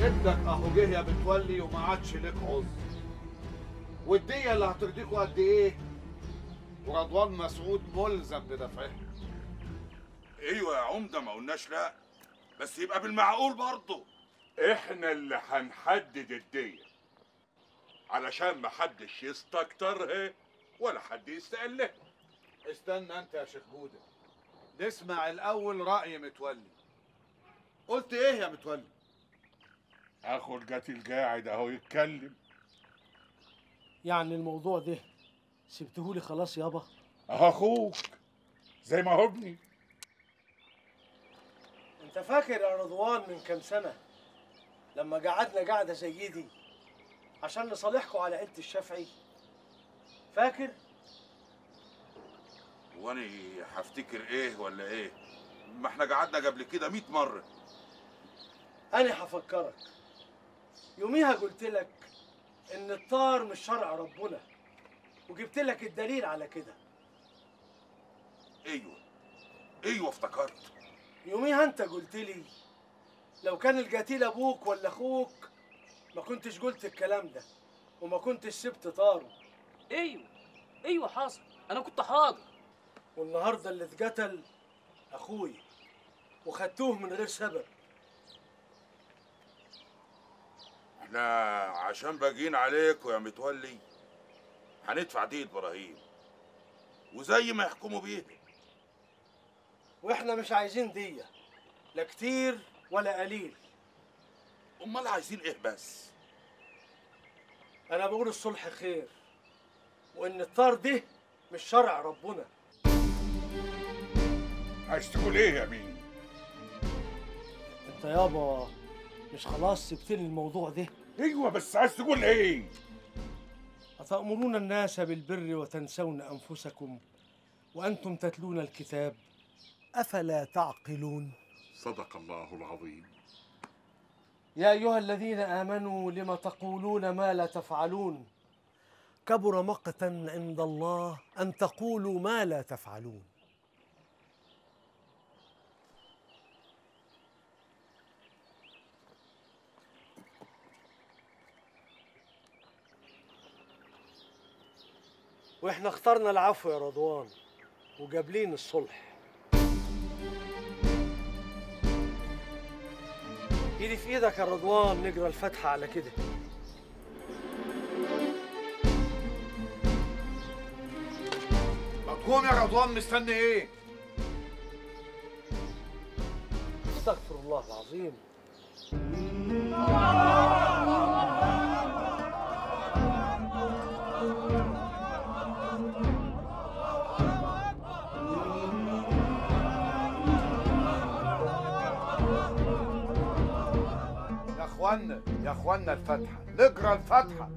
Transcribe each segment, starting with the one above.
ابنك اهو جه يا متولي وما عادش لك عذر والدية اللي هترضيكوا قد ايه ورضوان مسعود ملزم بدفعها ايوه يا عمده ما قلناش لا بس يبقى بالمعقول برضه احنا اللي هنحدد الدية علشان محدش يستكترها ولا حد يستقلها استنى انت يا شيخ جودة نسمع الاول رأي متولي قلت ايه يا متولي اخو القتيل قاعد اهو يتكلم يعني الموضوع ده سبتهولي خلاص يابا اهو اخوك زي ما هو ابني انت فاكر يا رضوان من كام سنة لما قعدنا قعدة زي دي عشان نصالحكوا على عيلة الشافعي فاكر وانا هفتكر ايه ولا ايه ما احنا قعدنا قبل كده 100 مره انا هفكرك يوميها قلت لك ان الطار مش شرع ربنا وجبت لك الدليل على كده ايوه ايوه افتكرت يوميها انت قلت لي لو كان القتيل ابوك ولا اخوك ما كنتش قلت الكلام ده وما كنتش سبت طاره ايوه ايوه حصل انا كنت حاضر والنهارده اللي اتقتل اخوي وخدتوه من غير سبب احنا عشان باجين عليكم يا متولي هندفع دي ابراهيم وزي ما يحكموا بيها واحنا مش عايزين دية لا كتير ولا قليل امال عايزين ايه بس انا بقول الصلح خير وان الطار ده مش شرع ربنا عايز تقول ايه يا مين انت يابا مش خلاص سبت لي الموضوع ده ايوه بس عايز تقول ايه أتأمرون الناس بالبر وتنسون أنفسكم وأنتم تتلون الكتاب أفلا تعقلون صدق الله العظيم يا أيها الذين آمنوا لم تقولون ما لا تفعلون كبر مقتا عند الله أن تقولوا ما لا تفعلون واحنا اخترنا العفو يا رضوان وجابلين الصلح ايدي في ايدك يا رضوان نقرا الفاتحه على كده ما تقوم يا رضوان مستني ايه استغفر الله العظيم يا اخوانا يا اخوانا الفاتحة نقرا الفاتحة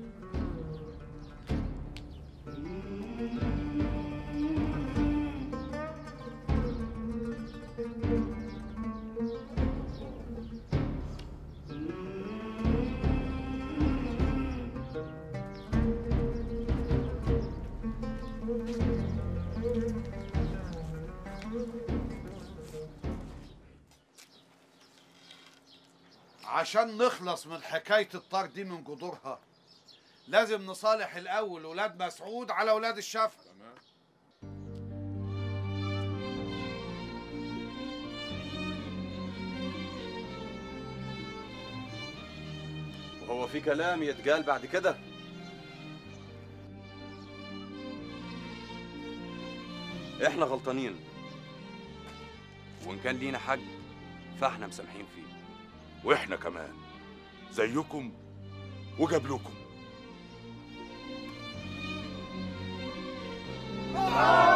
عشان نخلص من حكاية الطار دي من جذورها لازم نصالح الأول ولاد مسعود على ولاد الشافعي وهو في كلام يتقال بعد كده احنا غلطانين وان كان لينا حق فاحنا مسامحين فيه واحنا كمان زيكم وقبلكم آه